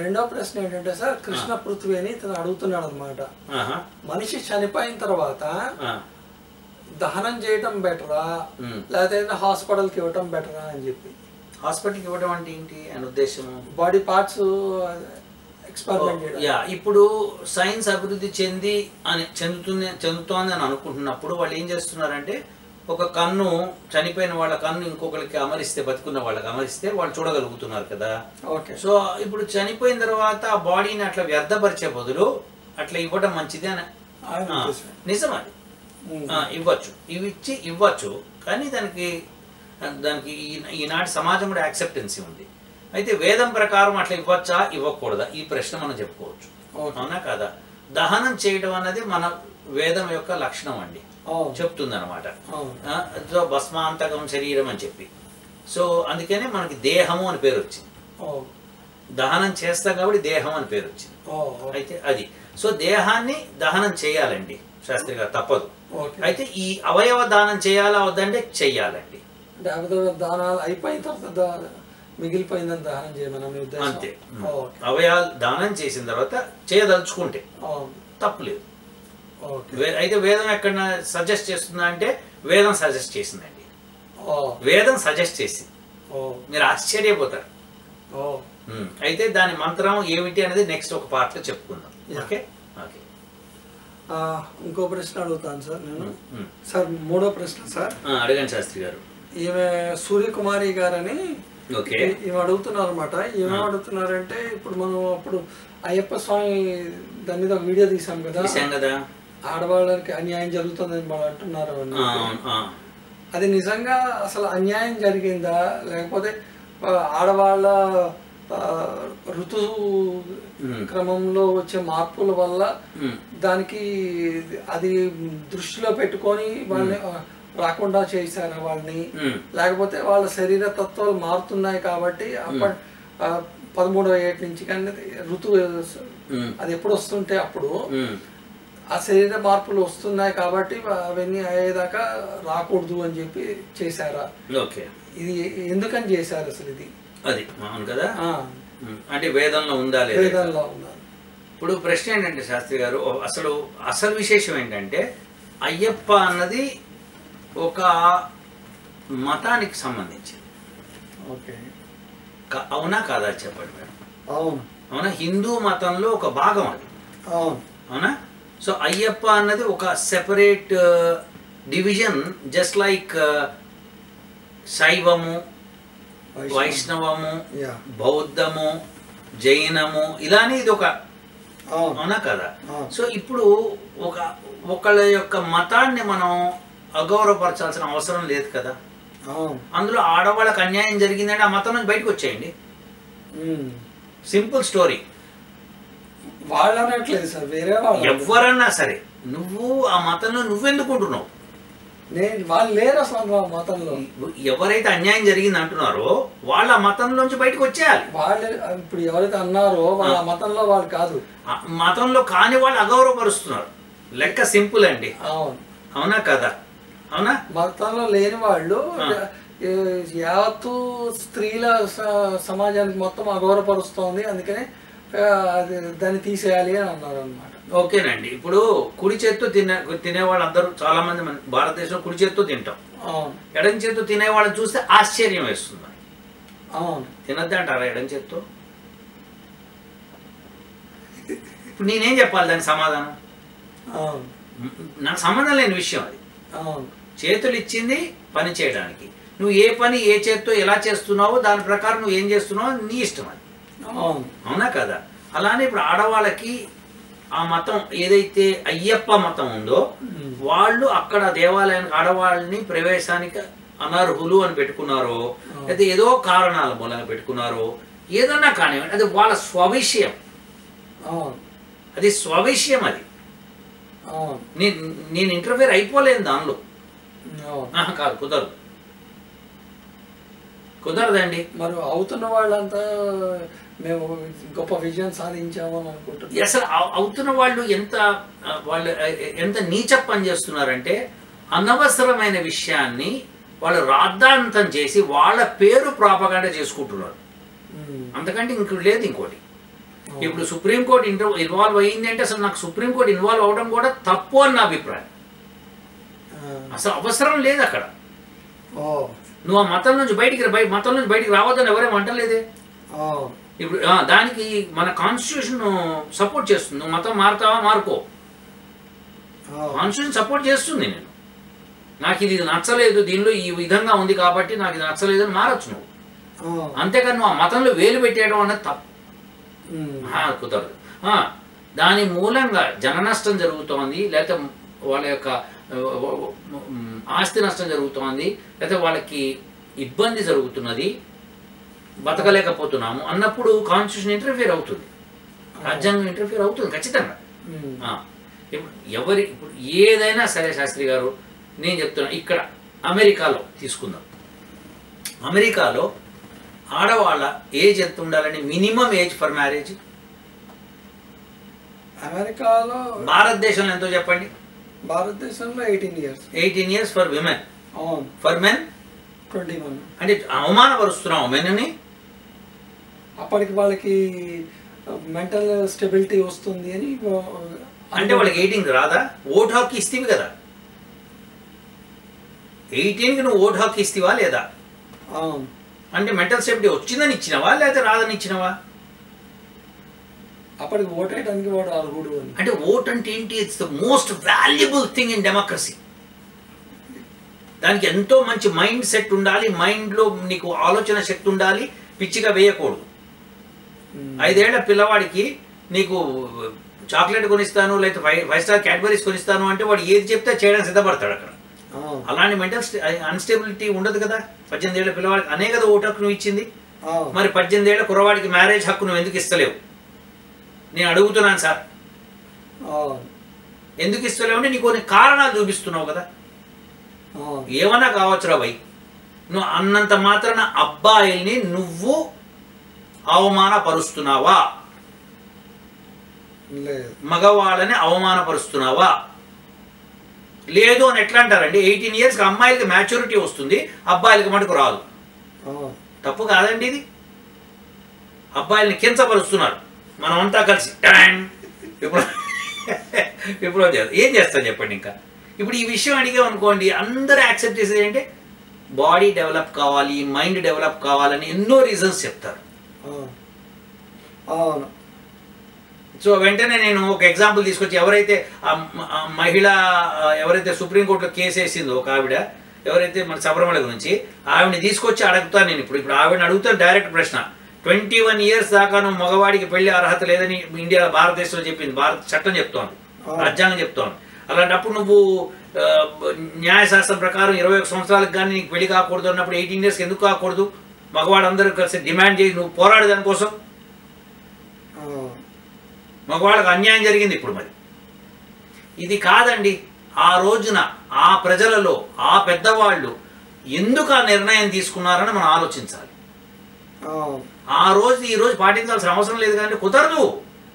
రెండో ప్రశ్న ఏంటంటే సార్ కృష్ణ పృథ్వీ అని ఇతను అడుగుతున్నాడు అనమాట ఆహా. మనిషి చనిపోయిన తర్వాత ఆ. దహనం చేయటం బెటరా ఉమ్. లేకపోతే హాస్పిటల్కి ఇవ్వటం బెటరా అని చెప్పి హాస్పిటల్కి ఇవ్వడం అంటే ఏంటి అని ఉద్దేశము బాడీ పార్ట్స్ ఎక్స్పెరిమెంట్ చేయడం యా ఇప్పుడు సైన్స్ అభివృద్ధి చెంది అని చెందుతుంది చెందుతోంది అని అనుకుంటున్నప్పుడు వాళ్ళు ఏం చేస్తున్నారంటే ఒక కన్ను చనిపోయిన వాళ్ళ కన్ను ఇంకొకరికి అమరిస్తే బతుకున్న వాళ్ళకి అమరిస్తే వాళ్ళు చూడగలుగుతున్నారు కదా ఓకే సో ఇప్పుడు చనిపోయిన తర్వాత ఆ బాడీని అట్లా వ్యర్థపరిచే బదులు అట్లా ఇవ్వడం మంచిది అని ఆయన ఆ, ఉద్దేశం. నిజం అది ఉమ్. ఆ, ఇవ్వచ్చు ఇవి ఇచ్చి ఇవ్వచ్చు కానీ దానికి దానికి ఈ- ఈనాటి సమాజం కూడా యాక్సెప్టెన్సీ ఉంది అయితే వేదం ప్రకారం అట్లా ఇవ్వచ్చా ఇవ్వకూడదా ఈ ప్రశ్న మనం చెప్పుకోవచ్చు ఓకే. అవునా కాదా దహనం చేయడం అన్నది మన వేదం యొక్క లక్షణం అండి అవును చెప్తుంది అనమాట అవును భస్మాంతకం శరీరం అని చెప్పి సో అందుకనే మనకి దేహము అని పేరు వచ్చింది ఓ దహనం చేస్తాం కాబట్టి దేహం అని పేరు వచ్చింది ఓ ఓ. అయితే అది సో దేహాన్ని దహనం చేయాలండి శాస్త్రి గారు తప్పదు ఓకే అయితే ఈ అవయవ దానం చేయాలా వద్దంటే చెయ్యాలండి లేకపోతే దానాలు అయిపోయిన తర్వాత దా- మిగిలిపోయిందని దానం చేయమని మీ ఉద్దేశం అంతే ఓకే అవయవాలు దానం చేసిన తర్వాత చేయదలుచుకుంటే అవును తప్పులేదు ఓకే వే- అయితే వేదం ఎక్కడ సజెస్ట్ చేస్తుందా అంటే వేదం సజెస్ట్ చేసిందండి ఓ వేదం సజెస్ట్ చేసింది ఓ మీరు ఆశ్చర్యపోతారు ఓ ఉమ్. అయితే దాని మంత్రం ఏమిటి అనేది నెక్స్ట్ ఒక పార్ట్ లో చెప్పుకుందాం Yeah. ఓకే ఓకే ఆ, ఇంకో ప్రశ్న అడుగుతాను సార్ నేను ఉమ్. సార్ మూడో ప్రశ్న సార్ ఆ, అడగండి శాస్త్రి గారు ఈమె సూర్యకుమారి గారని ఓకే ఈ- ఈమె అడుగుతున్నారు అనమాట ఏమేమి అడుగుతున్నారంటే ఇప్పుడు మనం అప్పుడు అయ్యప్ప స్వామి దాని మీద ఒక వీడియో తీసాం కదా తీసాం కదా ఆడవాళ్ళకి అన్యాయం జరుగుతుందని వాళ్ళు అంటున్నారు అని. ఆ, అవును, ఆ. అది నిజంగా అసలు అన్యాయం జరిగిందా లేకపోతే ఆ, ఆడవాళ్ళ ఆ, ఋతువు ఉమ్. క్రమంలో వచ్చే మార్పుల వల్ల ఉమ్. దానికి అది దృష్టిలో పెట్టుకొని వాళ్ళని ఆ, రాకుండా చేశారా వాళ్ళని ఉమ్. లేకపోతే వాళ్ళ శరీర తత్వాలు మారుతున్నాయి కాబట్టి అప్పటి ఆ, పదమూడవ ఏటి నుంచి కానీ ఋతువు ఉమ్. అది ఎప్పుడు వస్తుంటే అప్పుడు ఉమ్. ఆ శరీర మార్పులు వస్తున్నాయి కాబట్టి అవన్నీ అయ్యేదాకా రాకూడదు అని చెప్పి చేశారా ఓకే ఇది ఎందుకని చేశారు అసలు ఇది అది అవును కదా ఆ, ఉమ్. అంటే వేదంలో ఉందా లేదా వేదాల్లో ఉన్నారు ఇప్పుడు ప్రశ్న ఏంటంటే శాస్త్రి గారు ఓ- అసలు అసలు విశేషం ఏంటంటే అయ్యప్ప అన్నది ఒక మతానికి సంబంధించింది ఓకే క- అవునా కాదా చెప్పండి మేడం అవును అవునా హిందూ మతంలో ఒక భాగం అది అవును అవునా సో అయ్యప్ప అన్నది ఒక సెపరేట్ డివిజన్ జస్ట్ లైక్ శైవము వైష్ణవం. వైష్ణవము యా బౌద్ధము జైనము ఇలానే ఇది ఒక అవును అవునా కదా అవును. సో ఇప్పుడు ఒక ఒకళ్ళ యొక్క మతాన్ని మనం అగౌరవపరచాల్సిన అవసరం లేదు కదా అవును అందులో ఆడవాళ్ళకి అన్యాయం జరిగిందంటే ఆ మతం నుంచి బయటకు వచ్చేయండి ఉమ్. సింపుల్ స్టోరీ వాళ్ళు అనట్లేదు సార్ వేరే వాళ్ళు ఎవరన్నా సరే నువ్వు ఆ మతంలో నువ్వెందుకుంటున్నావు నేను వాళ్ళు లేరు అసలు ఆ మతంలో ఎవరైతే అన్యాయం జరిగింది అంటున్నారో వాళ్ళ ఆ మతంలోంచి బయటకు వచ్చేయాలి వాళ్ళు ఇప్పుడు ఎవరైతే అన్నారో వాళ్ళ ఆ మతంలో వాళ్ళు కాదు ఆ మతంలో కాని వాళ్ళు అగౌరవపరుస్తున్నారు లెక్క సింపుల్ అండి అవును అవునా కదా అవునా మతంలో లేని వాళ్ళు ఆ. ఏ- యావత్తు స్త్రీల స- సమాజానికి మొత్తం అగౌరవపరుస్తోంది అందుకనే ఆ, అది దాన్ని తీసేయాలి అని అన్నారు అనమాట ఓకేనండి ఇప్పుడు కుడి చేత్తో తినే తినే వాళ్ళందరూ చాలా మంది మన భారతదేశంలో కుడి చేత్తో తింటాం అవును ఎడం చేత్తో తినే వాళ్ళని చూస్తే ఆశ్చర్యం వేస్తుంది మనకి. అవును తినద్దు అంటారా ఎడం చేత్తో ఇప్పుడు నేనేం చెప్పాలి దానికి సమాధానం అవును మ్, నాకు సంబంధం లేని విషయం అది అవును చేతులు ఇచ్చింది పని చేయడానికి నువ్వు ఏ పని ఏ చేత్తో ఎలా చేస్తున్నావో దాని ప్రకారం నువ్వు ఏం చేస్తున్నావో నీ ఇష్టం అది అవును అవునా కదా అలానే ఇప్పుడు ఆడవాళ్ళకి ఆ మతం ఏదైతే అయ్యప్ప మతం ఉందో ఉమ్. వాళ్ళు అక్కడ దేవాలయానికి ఆడవాళ్ళని ప్రవేశానికి అనర్హులు అని పెట్టుకున్నారో అయితే ఏదో కారణాల మూలంగా పెట్టుకున్నారో ఏదన్నా కానివ్వండి అది వాళ్ళ స్వవిషయం అవును అది స్వవిషయం అది అవును నేను నేను ఇంటర్ఫేర్ అయిపోలేను దానిలో అవును ఆహా, కాదు కుదరదు కుదరదండి మరి అవుతున్న వాళ్ళంతా మేము గొప్ప విజయం సాధించాము అని అనుకుంటున్నాం అసలు అవ్- అవుతున్న వాళ్ళు ఎంత ఆ, వాళ్ళు ఆ, ఎంత నీచ పని చేస్తున్నారంటే అనవసరమైన విషయాన్ని వాళ్ళు రాద్ధాంతం చేసి వాళ్ళ పేరు ప్రాపగాండ చేసుకుంటున్నారు ఉమ్. అంతకంటే ఇంకోటి లేదు ఇంకోటి ఇప్పుడు సుప్రీంకోర్టు ఇంటర్ ఇన్వాల్వ్ అయ్యింది అంటే అసలు నాకు సుప్రీంకోర్టు ఇన్వాల్వ్ అవడం కూడా తప్పు అని నా అభిప్రాయం ఆ, అసలు అవసరం లేదు అక్కడ ఓ నువ్వు ఆ మతం నుంచి బయటికి రా- బయ మతం నుంచి బయటికి రావద్దని ఎవరేం అంటలేదే ఓ ఇప్పుడు ఆ, దానికి మన కాన్స్టిట్యూషన్ సపోర్ట్ చేస్తుంది నువ్వు మతం మారుతావా మారుకో ఓ కాన్స్టిట్యూషన్ సపోర్ట్ చేస్తుంది నేను నాకు ఇది నచ్చలేదు దీనిలో ఈ విధంగా ఉంది కాబట్టి నాకు ఇది నచ్చలేదు అని మారచ్చు నువ్వు ఓ అంతేకాని నువ్వు ఆ మతంలో వేలు పెట్టేయడం అన్నది తప్పు ఉమ్, ఆ, కుదరదు ఆ, దాని మూలంగా జన నష్టం జరుగుతోంది లేకపోతే వాళ్ళ యొక్క ఆ, ఉమ్, ఆస్తి నష్టం జరుగుతోంది లేకపోతే వాళ్ళకి ఇబ్బంది జరుగుతున్నది బతకలేకపోతున్నాము అన్నప్పుడు కాన్స్టిట్యూషన్ ఇంటర్ఫియర్ అవుతుంది రాజ్యాంగం ఇంటర్ఫియర్ అవుతుంది ఖచ్చితంగా ఉమ్, ఆ, ఇప్పుడు ఎవరి ఇప్పుడు ఏదైనా సరే శాస్త్రి గారు నేను చెప్తున్నా ఇక్కడ అమెరికాలో తీసుకుందాం అమెరికాలో ఆడవాళ్ళ ఏజ్ ఎంత ఉండాలని మినిమం ఏజ్ ఫర్ మ్యారేజ్ అమెరికాలో భారతదేశంలో ఎంతో చెప్పండి భారతదేశంలో eighteen years eighteen years for women అవును ఫర్ మెన్ ట్వంటీ వన్ అంటే అవమానపరుస్తున్నాం మెన్ని అప్పటికి వాళ్ళకి మెంటల్ స్టెబిలిటీ వస్తుంది అని అంటే వాళ్ళకి ఎయిటీన్కి రాదా ఓట్ హక్కు ఇస్తేవి కదా ఎయిటీన్కి నువ్వు ఓట్ హక్కు ఇస్తేవా లేదా అవును అంటే మెంటల్ స్టెబిలిటీ వచ్చిందని ఇచ్చినవా లేదా రాదని ఇచ్చినవా అప్పటికి ఓట్ వేయడానికి వాడు అర్హుడు అని అంటే ఓట్ అంటే ఏంటి it's the most valuable thing in democracy దానికి ఎంతో మంచి మైండ్ సెట్ ఉండాలి మైండ్లో నీకు ఆలోచన శక్తి ఉండాలి పిచ్చిగా వేయకూడదు ఉమ్, ఐదేళ్ల పిల్లవాడికి నీకు చాక్లెట్ కొనిస్తాను లేకపోతే ఫైవ్ ఫైవ్ స్టార్ క్యాడ్బరీస్ కొనిస్తాను అంటే వాడు ఏది చెప్తే చేయడానికి సిద్ధపడతాడు అక్కడ అవును అలాంటి మెంటల్ అన్స్టేబిలిటీ ఉండదు కదా పద్దెనిమిది ఏళ్ల పిల్లవాడికి అనే కదా ఓటు హక్కు నువ్వు ఇచ్చింది అవును మరి పద్దెనిమిది ఏళ్ల కుర్రవాడికి మ్యారేజ్ హక్కు నువ్వు ఎందుకు ఇస్తలేవు నేను అడుగుతున్నాను సార్ అవును ఎందుకు ఇస్తలేవు అంటే నీకు కొన్ని కారణాలు చూపిస్తున్నావు కదా అవును ఏమన్నా కావచ్చురా భయ్ నువ్వు అన్నంత మాత్రాన అబ్బాయిల్ని నువ్వు అవమానపరుస్తున్నావా లేదు మగవాళ్ళని అవమానపరుస్తున్నావా లేదు అని ఎట్లా అంటారండి ఎయిటీన్ ఇయర్స్కి అమ్మాయిలకి మ్యాచ్యూరిటీ వస్తుంది అబ్బాయిలకి మటుకు రాదు అవును తప్పు కాదండి ఇది అబ్బాయిల్ని కించపరుస్తున్నారు మనం అంతా కలిసి టాన్. ఇప్పుడు ఇప్పుడు అది- ఏం చేస్తాం చెప్పండి ఇంకా ఇప్పుడు ఈ విషయం అడిగామనుకోండి అందరూ యాక్సెప్ట్ చేసేది ఏంటంటే బాడీ డెవలప్ కావాలి మైండ్ డెవలప్ కావాలని ఎన్నో రీజన్స్ చెప్తారు అవును అవును సో వెంటనే నేను ఒక ఎగ్జాంపుల్ తీసుకొచ్చి ఎవరైతే ఆ మ- ఆ మహిళ ఆ, ఎవరైతే సుప్రీంకోర్టులో కేసు వేసిందో ఒక ఆవిడ ఎవరైతే మన శబరిమల గురించి ఆవిడని తీసుకొచ్చి అడుగుతాను నేను ఇప్పుడు ఇప్పుడు ఆవిడని అడుగుతాను డైరెక్ట్ ప్రశ్న ట్వంటీ వన్ ఇయర్స్ దాకా నువ్వు మగవాడికి పెళ్లి అర్హత లేదని ఇండియా భారతదేశంలో చెప్పింది భారత చట్టం చెప్తోంది ఆ. రాజ్యాంగం చెప్తోంది అలాంటప్పుడు నువ్వు ఆ, న్యాయశాస్త్రం ప్రకారం ఇరవై ఒక సంవత్సరాలకు కానీ నీకు పెళ్లి కాకూడదు అన్నప్పుడు ఎయిటీన్ ఇయర్స్కి ఎందుకు కాకూడదు మగవాడందరూ కలిసి డిమాండ్ చేసి నువ్వు పోరాడు దానికోసం అవును మగవాళ్ళకి అన్యాయం జరిగింది ఇప్పుడు మరి ఇది కాదండి ఆ రోజున ఆ ప్రజలలో ఆ పెద్దవాళ్ళు ఎందుకు ఆ నిర్ణయం తీసుకున్నారని మనం ఆలోచించాలి అవును ఆ రోజు ఈ రోజు పాటించాల్సిన అవసరం లేదు కానీ కుదరదు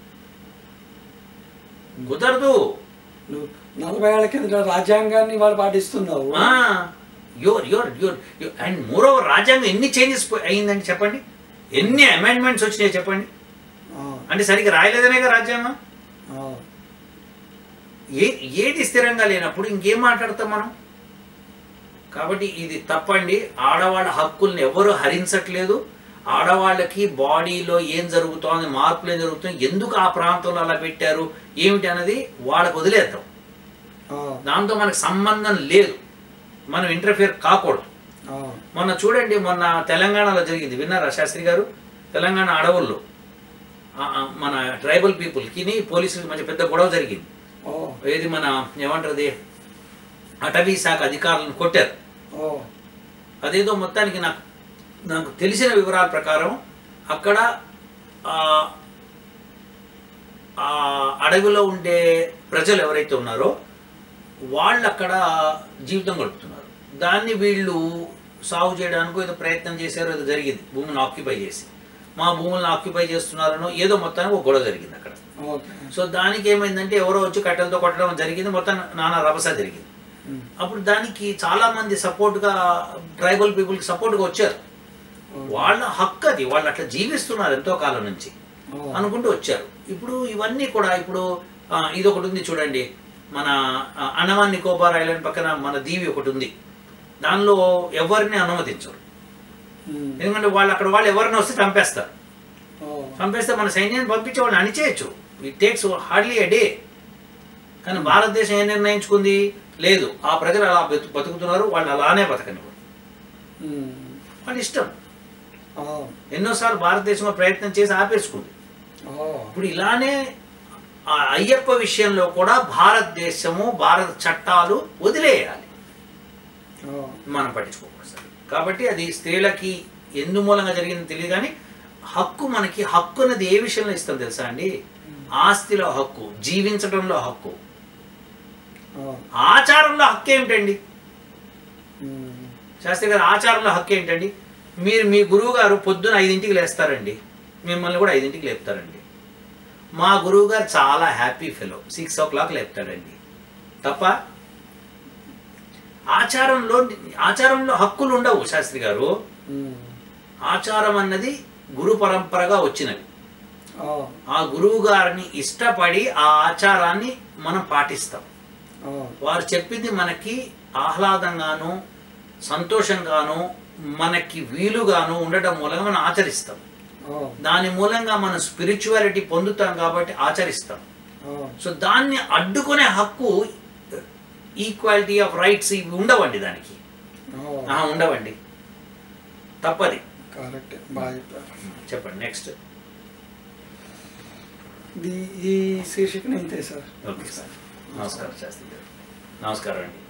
కుదరదు నువ్వు నలభై ఏళ్ళ కింద రాజ్యాంగాన్ని వాళ్ళు పాటిస్తున్నావు year year year and more over రాజ్యాంగం ఎన్ని చేంజెస్ అయ్యిందండి చెప్పండి ఎన్ని అమెండ్మెంట్స్ వచ్చినాయి చెప్పండి అవును అంటే సరిగ్గా రాయలేదనేగా రాజ్యాంగం అవును ఏ ఏది స్థిరంగా లేనప్పుడు ఇంకేం మాట్లాడతాం మనం కాబట్టి ఇది తప్పండి ఆడవాళ్ళ హక్కుల్ని ఎవరు హరించట్లేదు ఆడవాళ్ళకి బాడీలో ఏం జరుగుతోంది మార్పులు ఏం జరుగుతుంది ఎందుకు ఆ ప్రాంతంలో అలా పెట్టారు ఏమిటి అన్నది వాళ్ళకు వదిలేద్దాం అవును దాంతో మనకు సంబంధం లేదు మనం ఇంటర్ఫియర్ కాకూడదు అవును మొన్న చూడండి మొన్న తెలంగాణలో జరిగింది విన్నారా శాస్త్రి గారు తెలంగాణ అడవుల్లో ఆ, ఆ, మన ట్రైబల్ పీపుల్కి పోలీసులకి మధ్య పెద్ద గొడవ జరిగింది ఓ ఏది మన ఏమంటారు అటవీ శాఖ అధికారులను కొట్టారు ఓ అదేదో మొత్తానికి నాకు నాకు తెలిసిన వివరాల ప్రకారం అక్కడ ఆ, ఆ అడవిలో ఉండే ప్రజలు ఎవరైతే ఉన్నారో వాళ్ళు అక్కడ జీవితం గడుపుతున్నారు దాన్ని వీళ్ళు సాగు చేయడానికి ఏదో ప్రయత్నం చేశారో ఏదో జరిగింది భూమిని ఆక్యుపై చేసి మా భూములను ఆక్యుపై చేస్తున్నారనో ఏదో మొత్తానికి ఒక గొడవ జరిగింది అక్కడ ఓకే సో దానికి ఏమైందంటే ఎవరో వచ్చి కట్టెలతో కొట్టడం జరిగింది మొత్తం నానా రభస జరిగింది ఉమ్. అప్పుడు దానికి చాలా మంది సపోర్ట్గా ట్రైబల్ పీపుల్కి సపోర్ట్గా వచ్చారు వాళ్ళ హక్కు అది వాళ్ళు అట్లా జీవిస్తున్నారు ఎంతో కాలం నుంచి అవును. అనుకుంటూ వచ్చారు ఇప్పుడు ఇవన్నీ కూడా ఇప్పుడు ఆ, ఇది ఒకటి ఉంది చూడండి మన ఆ, అండమాన్ నికోబార్ ఐలాండ్ పక్కన మన దీవి ఒకటి ఉంది దానిలో ఎవరిని అనుమతించరు ఉమ్. ఎందుకంటే వాళ్ళు అక్కడ వాళ్ళు ఎవరిని వస్తే చంపేస్తారు ఓ. చంపేస్తే మన సైన్యాన్ని పంపించి వాళ్ళని అణిచేయచ్చు it takes hardly a day కానీ భారతదేశం ఏం నిర్ణయించుకుంది లేదు ఆ ప్రజలు అలా బతు- బతుకుతున్నారు వాళ్ళు అలానే బతకని ఉమ్. వాళ్ళ ఇష్టం ఓ. ఎన్నోసార్లు భారతదేశంలో ప్రయత్నం చేసి ఆపేసుకుంది ఓ. ఇప్పుడు ఇలానే ఆ అయ్యప్ప విషయంలో కూడా భారతదేశము భారత చట్టాలు వదిలేయాలి ఓ. మనం పట్టించుకోకూడదు సార్ కాబట్టి అది స్త్రీలకి ఎందు మూలంగా జరిగింది తెలియదు కానీ హక్కు మనకి హక్కు అనేది ఏ విషయంలో ఇస్తాం తెలుసా అండి ఆస్తిలో హక్కు జీవించడంలో హక్కు ఓ. ఆచారంలో హక్కు ఏమిటండి ఉమ్. శాస్త్రి గారు ఆచారంలో హక్కు ఏంటండి మీరు మీ గురువు గారు పొద్దున ఐదింటికి లేస్తారండి మిమ్మల్ని కూడా ఐదింటికి లేపుతారండి మా గురువు గారు చాలా happy fellow six o'clock లేపుతాడండి తప్ప ఆచారంలో ఆచారంలో హక్కులు ఉండవు శాస్త్రి గారు ఉమ్. ఆచారం అన్నది గురు పరంపరగా వచ్చినవి ఓ. ఆ గురువు గారిని ఇష్టపడి ఆ ఆచారాన్ని మనం పాటిస్తాం ఓ. వారు చెప్పింది మనకి ఆహ్లాదంగాను సంతోషంగాను మనకి వీలుగాను ఉండటం మూలంగా మనం ఆచరిస్తాం ఓ. దాని మూలంగా మనం స్పిరిచువాలిటీ పొందుతాం కాబట్టి ఆచరిస్తాం ఓ. సో దాన్ని అడ్డుకునే హక్కు ఈక్వాలిటీ ఆఫ్ రైట్స్ ఇవి ఉండవండి దానికి ఓ. ఆహా, ఉండవండి తప్పది కరెక్ట్ బాగా చెప్పారు చెప్పండి నెక్స్ట్ ఇది ఈ శీర్షికన ఇంతే సార్ ఓకే సార్ నమస్కారం శాస్త్రి గారు నమస్కారం అండి